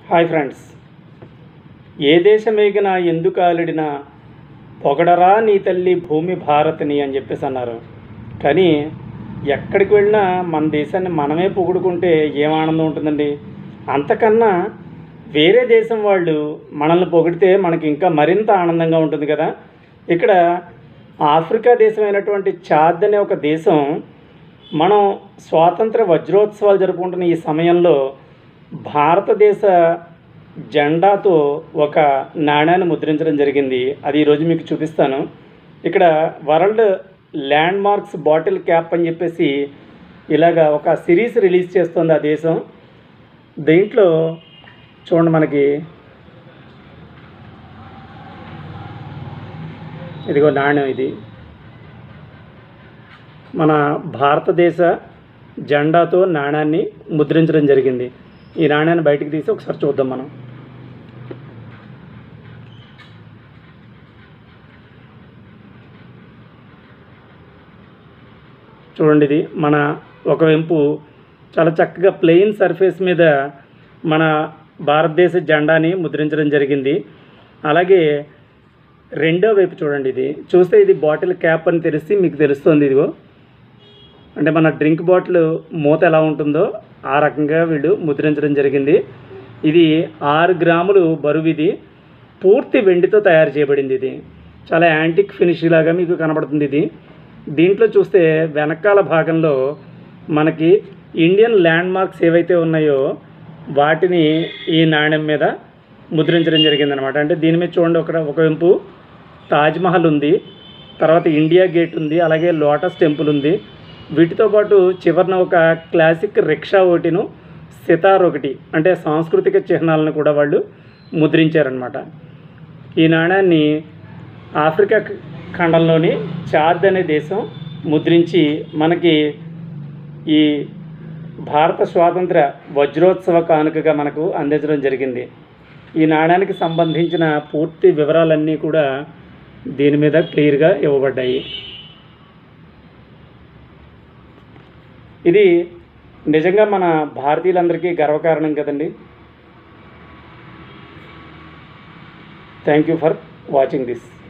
hi friends ఏ దేశమేగినా ఎందుకు ఆలిడినా పొగడరా నీ తల్లి భూమి భారతిని అని చెప్పేసి అన్నారు కానీ ఎక్కడికి వెళ్ళినా మన దేశాన్ని మనమే పొగుడుకుంటే ఏం ఆనందం ఉంటుందండి అంతకన్నా వేరే దేశం వాళ్ళు మనల్ని పొగిడితే మనకి ఇంకా మరింత ఆనందంగా ఉంటుంది కదా ఇక్కడ ఆఫ్రికా దేశమైనటువంటి చాద్ అనే ఒక దేశం మనం స్వాతంత్ర వజ్రోత్సవాలు జరుపుకుంటున్న ఈ సమయంలో భారతదేశ జెండాతో ఒక నాణ్యాన్ని ముద్రించడం జరిగింది అది ఈరోజు మీకు చూపిస్తాను ఇక్కడ world landmarks bottle cap అని చెప్పేసి ఇలాగా ఒక సిరీస్ రిలీజ్ చేస్తుంది ఆ దేశం దీంట్లో చూడండి మనకి ఇదిగో నాణ్యం ఇది మన భారతదేశ జెండాతో నాణ్యాన్ని ముద్రించడం జరిగింది ఈ నాణ్యాన్ని బయటికి తీసి ఒకసారి చూద్దాం మనం చూడండి ఇది మన ఒక వెంపు చాలా చక్కగా ప్లెయిన్ సర్ఫేస్ మీద మన భారతదేశ జెండాని ముద్రించడం జరిగింది అలాగే రెండో వైపు చూడండి ఇది చూస్తే ఇది బాటిల్ క్యాప్ అని తెలిసి మీకు తెలుస్తుంది ఇదిగో అంటే మన డ్రింక్ బాటిల్ మూత ఎలా ఉంటుందో ఆ రకంగా వీళ్ళు ముద్రించడం జరిగింది ఇది ఆరు గ్రాములు బరువు ఇది పూర్తి వెండితో తయారు చేయబడింది ఇది చాలా యాంటిక్ ఫినిష్ లాగా మీకు కనబడుతుంది ఇది దీంట్లో చూస్తే వెనకాల భాగంలో మనకి ఇండియన్ ల్యాండ్ మార్క్స్ ఏవైతే ఉన్నాయో వాటిని ఈ నాణ్యం మీద ముద్రించడం జరిగిందనమాట అంటే దీని మీద చూడండి ఒక ఒక వెంపు తాజ్మహల్ ఉంది తర్వాత ఇండియా గేట్ ఉంది అలాగే లోటస్ టెంపుల్ ఉంది వీటితో పాటు చివరిన ఒక క్లాసిక్ రిక్షా ఒకటిను సితార్ ఒకటి అంటే సాంస్కృతిక చిహ్నాలను కూడా వాళ్ళు ముద్రించారనమాట ఈ నాణ్యాన్ని ఆఫ్రికా ఖండంలోని చాద్ అనే దేశం ముద్రించి మనకి ఈ భారత స్వాతంత్ర వజ్రోత్సవ కానుకగా మనకు అందించడం జరిగింది ఈ నాణ్యానికి సంబంధించిన పూర్తి వివరాలన్నీ కూడా దీని మీద క్లియర్గా ఇవ్వబడ్డాయి ఇది నిజంగా మన భారతీయులందరికీ గర్వకారణం కదండి thank you for watching this